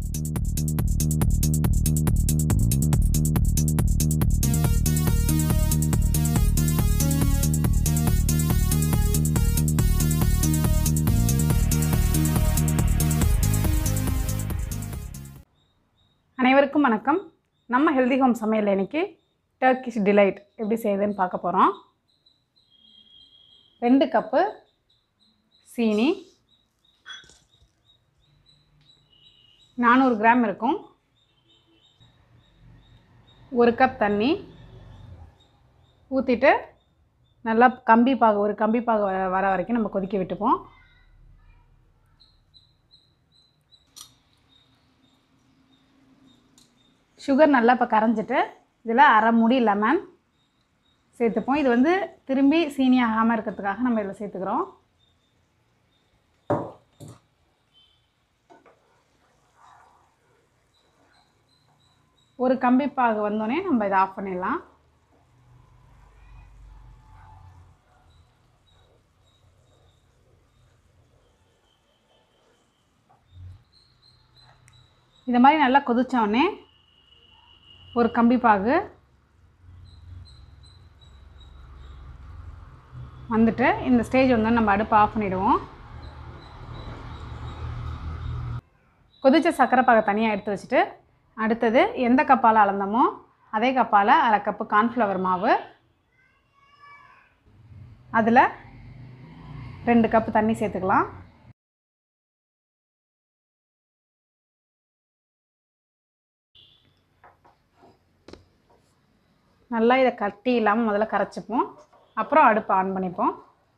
அனைவருக்கும் வணக்கம் நம்ம ஹெல்தி ஹோம் சமையல் இன்னைக்கு டர்க்கிஷ் டிலைட் எப்படி செய்யுதுன்னு பார்க்க போகிறோம் ரெண்டு கப்பு சீனி நானூறு கிராம் இருக்கும் ஒரு கப் தண்ணி ஊற்றிட்டு நல்லா கம்பி பாகு ஒரு கம்பி பாகு வ- வர வரைக்கும் நம்ம கொதிக்க விட்டுப்போம் சுகர் நல்லா இப்போ கரைஞ்சிட்டு இதில் அரை முடி லெமன் சேர்த்துப்போம் இது வந்து திரும்பி சீனி ஆகாமல் இருக்கிறதுக்காக நம்ம இதில் சேர்த்துக்கிறோம் ஒரு கம்பி பாகு வந்தோடனே நம்ம இதை ஆஃப் பண்ணிடலாம் இந்த மாதிரி நல்லா கொதிச்ச உடனே ஒரு கம்பி பாகு வந்துட்டு இந்த ஸ்டேஜ் வந்து நம்ம அடுப்பை ஆஃப் பண்ணிவிடுவோம் கொதிச்ச சர்க்கரை பாகை தனியாக எடுத்து வச்சுட்டு அடுத்தது எந்த கப்பால் அளந்தோமோ அதே கப்பால் அரை கப்பு கார்ன்ஃப்ளவர் மாவு அதில் ரெண்டு கப்பு தண்ணி சேர்த்துக்கலாம் நல்லா இதை கட்டி இல்லாமல் முதல்ல கரைச்சிப்போம் அப்புறம் அடுப்பை ஆன் பண்ணிப்போம்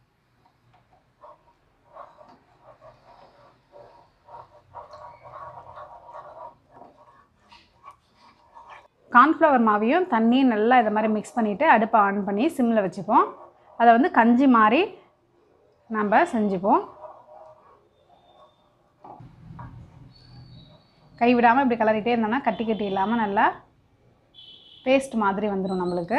கார்ன்ஃப்ளவர் மாவையும் தண்ணியும் நல்லா இதை மாதிரி மிக்ஸ் பண்ணிவிட்டு அடுப்பை ஆன் பண்ணி சிம்மில் வச்சுப்போம் அதை வந்து கஞ்சி மாதிரி நம்ம செஞ்சுப்போம் கைவிடாமல் இப்படி கிளறிட்டே இருந்தோம்னா கட்டி கட்டி இல்லாமல் நல்லா பேஸ்ட் மாதிரி வந்துடும் நம்மளுக்கு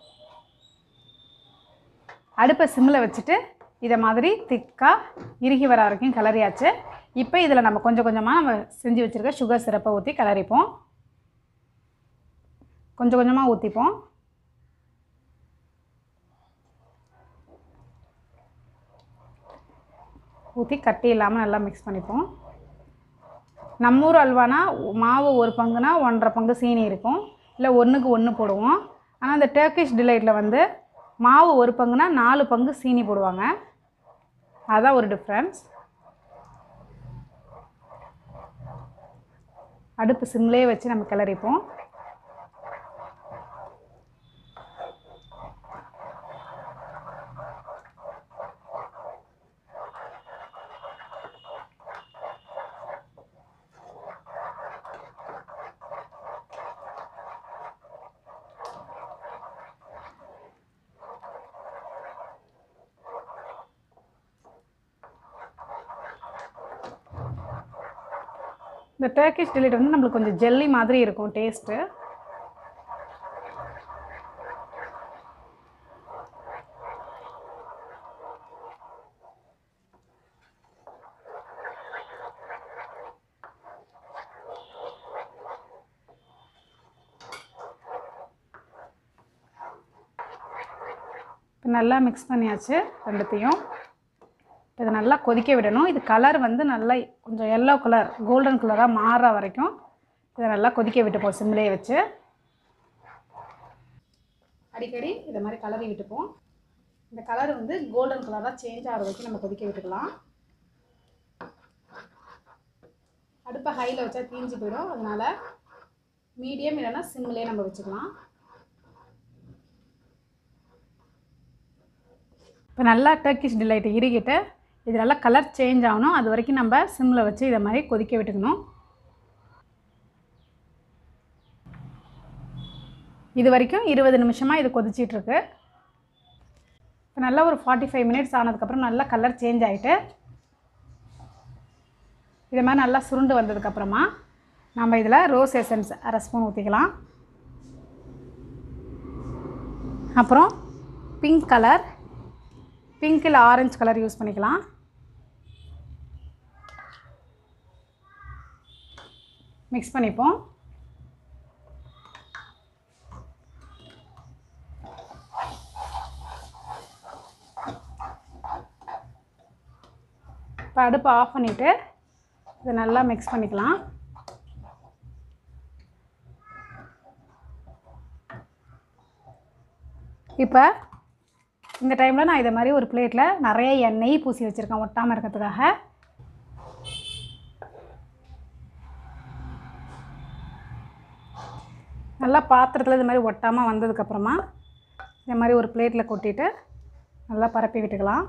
அடுப்பை சிம்மில் வச்சுட்டு இதை மாதிரி திக்காக இறுகி வர வரைக்கும் கிளறியாச்சு இப்போ இதில் நம்ம கொஞ்சம் கொஞ்சமாக நம்ம செஞ்சு வச்சுருக்க சுகர் சிரப்பை ஊற்றி கிளறிப்போம் கொஞ்சம் கொஞ்சமாக ஊற்றிப்போம் ஊற்றி கட்டி இல்லாமல் நல்லா மிக்ஸ் பண்ணிப்போம் நம்ம ஊர் அல்வானா மாவு ஒரு பங்குனா ஒன்றரை பங்கு சீனி இருக்கும் இல்லை ஒன்றுக்கு ஒன்று போடுவோம் ஆனால் இந்த டர்க்கிஷ் டிலைட்டில் வந்து மாவு ஒரு பங்குனா நாலு பங்கு சீனி போடுவாங்க அதான் ஒரு டிஃப்ரென்ஸ் அடுப்பு சிம்லேயே வச்சு நம்ம கிளறிப்போம் இந்த டர்க்கிஷ் டிலைட் வந்து நம்மளுக்கு கொஞ்சம் ஜெல்லி மாதிரி இருக்கும் டேஸ்ட்டு இப்போ நல்லா மிக்ஸ் பண்ணியாச்சு ரெண்டுத்தையும் இதை நல்லா கொதிக்க விடணும் இது கலர் வந்து நல்லா கொஞ்சம் எல்லோ கலர் கோல்டன் கலராக மாறுற வரைக்கும் இதை நல்லா கொதிக்க விட்டுப்போம் சிம்லேயே வச்சு அடிக்கடி இதை மாதிரி கலரி விட்டுப்போம் இந்த கலர் வந்து கோல்டன் கலராக சேஞ்ச் ஆகிற வரைக்கும் நம்ம கொதிக்க விட்டுக்கலாம் அடுப்பை ஹையில் வச்சா தீஞ்சு போயிடும் அதனால் மீடியம் இல்லைன்னா சிம்லேயே நம்ம வச்சுக்கலாம் இப்போ நல்லா டர்க்கிஷ் டிலைட் இறுகிட்டு இது நல்லா கலர் சேஞ்ச் ஆகணும் அது வரைக்கும் நம்ம சிம்மில் வச்சு இதை மாதிரி கொதிக்க விட்டுக்கணும் இது வரைக்கும் இருபது நிமிஷமாக இது கொதிச்சிட்ருக்கு இப்போ நல்லா ஒரு ஃபார்ட்டி ஃபைவ் மினிட்ஸ் ஆனதுக்கப்புறம் நல்லா கலர் சேஞ்ச் ஆகிட்டு இது மாதிரி நல்லா சுருண்டு வந்ததுக்கப்புறமா நம்ம இதில் ரோஸ் எசன்ஸ் அரை ஸ்பூன் ஊற்றிக்கலாம் அப்புறம் பிங்க் கலர் பிங்க் இல்லை ஆரஞ்சு கலர் யூஸ் பண்ணிக்கலாம் மிக்ஸ் பண்ணிப்போம் இப்போ அடுப்பை ஆஃப் பண்ணிவிட்டு இதை நல்லா மிக்ஸ் பண்ணிக்கலாம் இப்போ இந்த டைமில் நான் இதை மாதிரி ஒரு பிளேட்டில் நிறைய எண்ணெய் பூசி வச்சுருக்கேன் ஒட்டாமல் இருக்கிறதுக்காக நல்லா பாத்திரத்தில் இது மாதிரி ஒட்டாமல் வந்ததுக்கப்புறமா இந்த மாதிரி ஒரு பிளேட்டில் கொட்டிட்டு நல்லா பரப்பி விட்டுக்கலாம்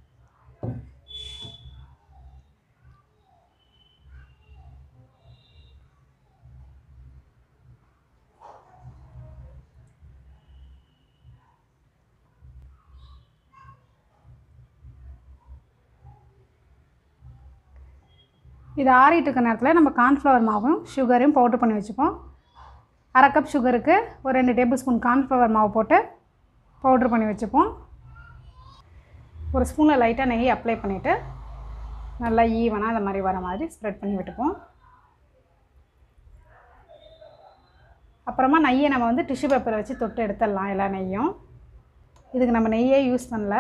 இது ஆறிட்டு இருக்க நேரத்தில் நம்ம கார்ன்ஃப்ளவர் மாவும் சுகரையும் பவுட்ரு பண்ணி வச்சுப்போம் அரை கப் சுகருக்கு ஒரு ரெண்டு டேபிள் ஸ்பூன் கார்ன்ஃப்ளவர் மாவு போட்டு பவுட்ரு பண்ணி வச்சுப்போம் ஒரு ஸ்பூனில் லைட்டாக நெய் அப்ளை பண்ணிவிட்டு நல்லா ஈவனாக அந்த மாதிரி வர மாதிரி ஸ்ப்ரெட் பண்ணி விட்டுப்போம் அப்புறமா நெய்யை நம்ம வந்து டிஷ்யூ பேப்பரை வச்சு தொட்டு எடுத்துடலாம் எல்லா நெய்யும் இதுக்கு நம்ம நெய்யே யூஸ் பண்ணல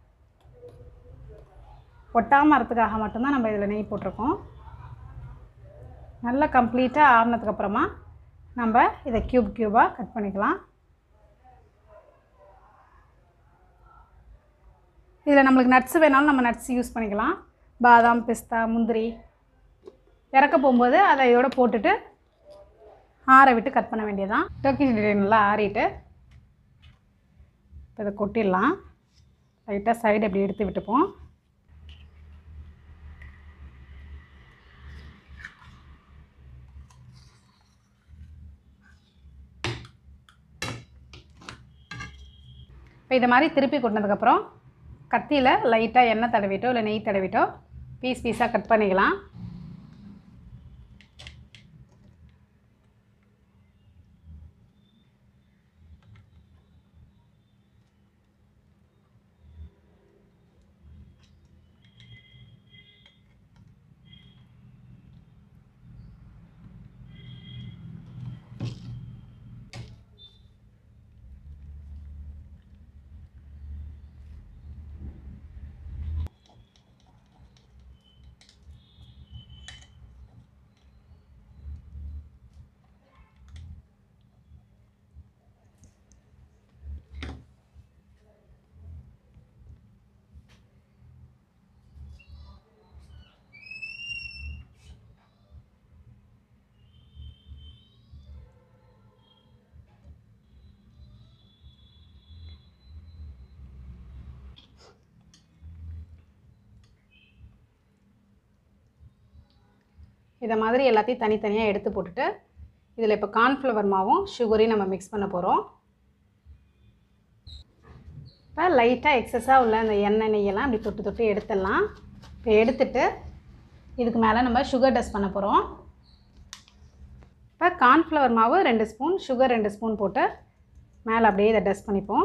ஒட்டாமல் வரத்துக்காக மட்டும்தான் நம்ம இதில் நெய் போட்டிருக்கோம் நல்லா கம்ப்ளீட்டாக ஆறுனதுக்கப்புறமா நம்ம இதை க்யூப் க்யூபாக கட் பண்ணிக்கலாம் இதில் நம்மளுக்கு நட்ஸ் வேணாலும் நம்ம நட்ஸ் யூஸ் பண்ணிக்கலாம் பாதாம் பிஸ்தா முந்திரி இறக்க போகும்போது அதை இதோட போட்டுட்டு ஆற விட்டு கட் பண்ண வேண்டியதான் டர்க்கி நல்லா ஆறிட்டு இப்போ இதை கொட்டிடலாம் லைட்டாக சைடு அப்படி எடுத்து விட்டுப்போம் இப்போ இதை மாதிரி திருப்பி கொட்டினதுக்கப்புறம் கத்தியில் லைட்டாக எண்ணெய் தடவிட்டோ இல்லை நெய் தடவிட்டோ பீஸ் பீஸாக கட் பண்ணிக்கலாம் இதை மாதிரி எல்லாத்தையும் தனித்தனியாக எடுத்து போட்டுட்டு இதில் இப்போ கார்ன்ஃப்ளவர் மாவும் சுகரையும் நம்ம மிக்ஸ் பண்ண போகிறோம் இப்போ லைட்டாக எக்ஸஸாக உள்ள அந்த எண்ணெய் நெய்யெல்லாம் அப்படி தொட்டு தொட்டு எடுத்துடலாம் இப்போ எடுத்துட்டு இதுக்கு மேலே நம்ம சுகர் டஸ்ட் பண்ண போகிறோம் இப்போ கார்ன்ஃப்ளவர் மாவு ரெண்டு ஸ்பூன் சுகர் ரெண்டு ஸ்பூன் போட்டு மேலே அப்படியே இதை டஸ்ட் பண்ணிப்போம்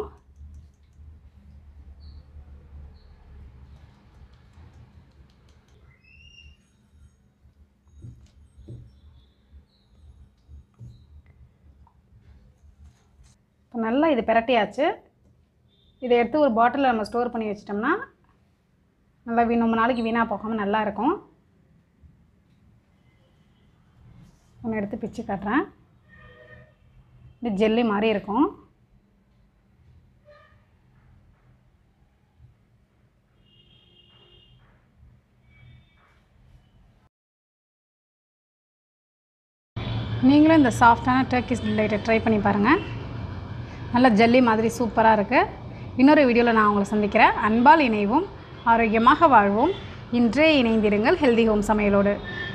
இப்போ நல்லா இது பிரட்டியாச்சு இதை எடுத்து ஒரு பாட்டிலில் நம்ம ஸ்டோர் பண்ணி வச்சிட்டோம்னா நல்லா வீ ரொம்ப நாளைக்கு வீணாக போகாமல் நல்லா இருக்கும் ஒன்று எடுத்து பிச்சு காட்டுறேன் இது ஜெல்லி மாதிரி இருக்கும் நீங்களும் இந்த சாஃப்டான டர்க்கிஸ் டிலைட்டை ட்ரை பண்ணி பாருங்கள் நல்ல ஜல்லி மாதிரி சூப்பராக இருக்குது இன்னொரு வீடியோவில் நான் உங்களை சந்திக்கிறேன் அன்பால் இணைவோம் ஆரோக்கியமாக வாழ்வோம் இன்றே இணைந்திருங்கள் ஹெல்தி ஹோம் சமையலோடு